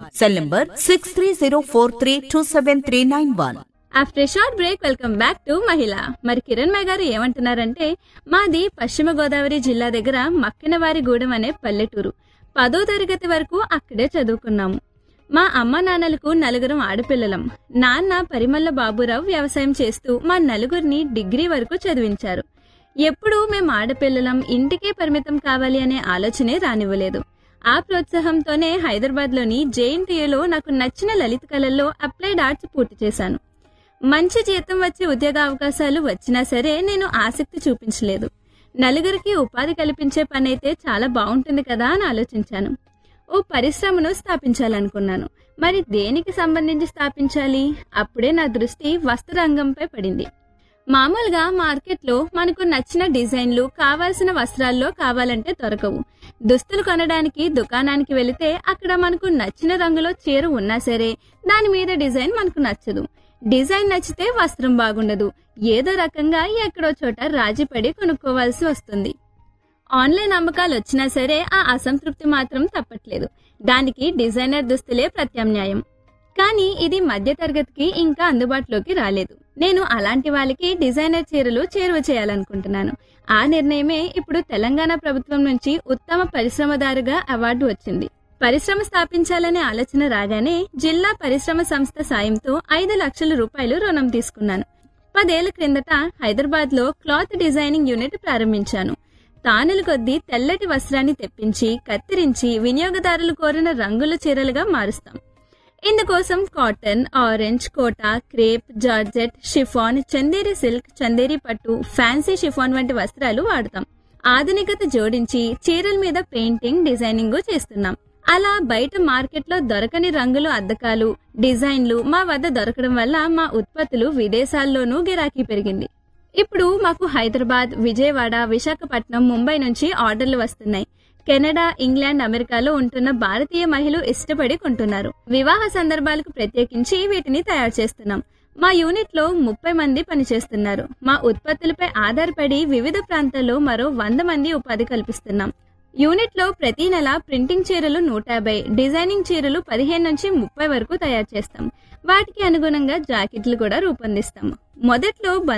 cell number six three zero four three two seven three nine one after short break welcome back to మహిళ మరి Kiran my గారు ఏమంటున్నారంటే మాది పశ్చిమ గోదావరి జిల్లా దగ్గర మక్కినవారిగూడెం అనే పల్లెటూరు పదో తరగతి వరకు అక్కడే చదువుకున్నాము మా అమ్మ నాన్నలకు నలుగురం ఆడపిల్లలం నాన్న పరిమల్ల బాబురావు వ్యవసాయం చేస్తూ మా నలుగురిని డిగ్రీ వరకు చదివించారు ఎప్పుడూ మేము ఆడపిల్లలం ఇంటికే పరిమితం కావాలి అనే ఆలోచనే రానివ్వలేదు ఆ ప్రోత్సాహంతోనే హైదరాబాద్లోని జేఎన్టీయూలో నాకు నచ్చిన లలిత కళల్లో అప్లైడ్ ఆర్ట్స్ పూర్తి చేశాను మంచి జీతం వచ్చే ఉద్యోగ అవకాశాలు వచ్చినా సరే నేను ఆసక్తి చూపించలేదు నలుగురికి ఉపాధి కల్పించే పని అయితే చాలా బాగుంటుంది కదా అని ఆలోచించాను ఓ పరిశ్రమను స్థాపించాలనుకున్నాను మరి దేనికి సంబంధించి స్థాపించాలి అప్పుడే నా దృష్టి వస్త్ర రంగంపై పడింది మామూలుగా మార్కెట్లో మనకు నచ్చిన డిజైన్లు కావాల్సిన వస్త్రాల్లో కావాలంటే దొరకవు దుస్తులు కొనడానికి దుకాణానికి వెళితే అక్కడ మనకు నచ్చిన రంగులో చీర ఉన్నా సరే దాని మీద డిజైన్ మనకు నచ్చదు డిజైన్ నచ్చితే వస్త్రం బాగుండదు ఏదో రకంగా ఎక్కడో చోట రాజీపడి కొనుక్కోవాల్సి వస్తుంది ఆన్లైన్ అమ్మకాలు వచ్చినా సరే ఆ అసంతృప్తి మాత్రం తప్పట్లేదు దానికి డిజైనర్ దుస్తులే ప్రత్యామ్నాయం కానీ ఇది మధ్య తరగతికి ఇంకా అందుబాటులోకి రాలేదు నేను అలాంటి వాళ్ళకి డిజైనర్ చీరలు చేరువ చేయాలనుకుంటున్నాను ఆ నిర్ణయమే ఇప్పుడు తెలంగాణ ప్రభుత్వం నుంచి ఉత్తమ పరిశ్రమదారుగా అవార్డు వచ్చింది పరిశ్రమ స్థాపించాలనే ఆలోచన రాగానే జిల్లా పరిశ్రమ సంస్థ సాయంతో ఐదు లక్షల రూపాయలు రుణం తీసుకున్నాను పదేళ్ల క్రిందట హైదరాబాద్ లో క్లాత్ డిజైనింగ్ యూనిట్ ప్రారంభించాను తానుల కొద్దీ తెల్లటి వస్త్రాన్ని తెప్పించి కత్తిరించి వినియోగదారులు కోరిన రంగుల చీరలుగా మారుస్తాం ఇందుకోసం cotton orange Kota crepe georgette chiffon Chanderi silk Chanderi పట్టు ఫ్యాన్సీ షిఫాన్ వంటి వస్త్రాలు వాడతాం ఆధునికత జోడించి చీరల మీద పెయింటింగ్ డిజైనింగ్ చేస్తున్నాం అలా బయట మార్కెట్లో దొరకని రంగులు అద్దకాలు డిజైన్లు మా వద్ద దొరకడం వల్ల మా ఉత్పత్తులు విదేశాల్లోనూ గిరాకీ పెరిగింది ఇప్పుడు మాకు హైదరాబాద్ విజయవాడ విశాఖపట్నం ముంబై నుంచి ఆర్డర్లు వస్తున్నాయి కెనడా ఇంగ్లాండ్ అమెరికాలో ఉంటున్న భారతీయ మహిళలు ఇష్టపడి కొంటున్నారు వివాహ సందర్భాలకు ప్రత్యేకించి వీటిని తయారు చేస్తున్నాం మా యూనిట్ లో ముప్పై మంది పనిచేస్తున్నారు మా ఉత్పత్తులపై ఆధారపడి వివిధ ప్రాంతాల్లో మరో వంద మంది ఉపాధి కల్పిస్తున్నాం యూనిట్ లో ప్రతి నెల ప్రింటింగ్ చీరలు నూట యాభై డిజైనింగ్ చీరలు పదిహేను నుంచి ముప్పై వరకు తయారు చేస్తాం వాటికి అనుగుణంగా జాకెట్లు కూడా రూపొందిస్తాం మొదట్లో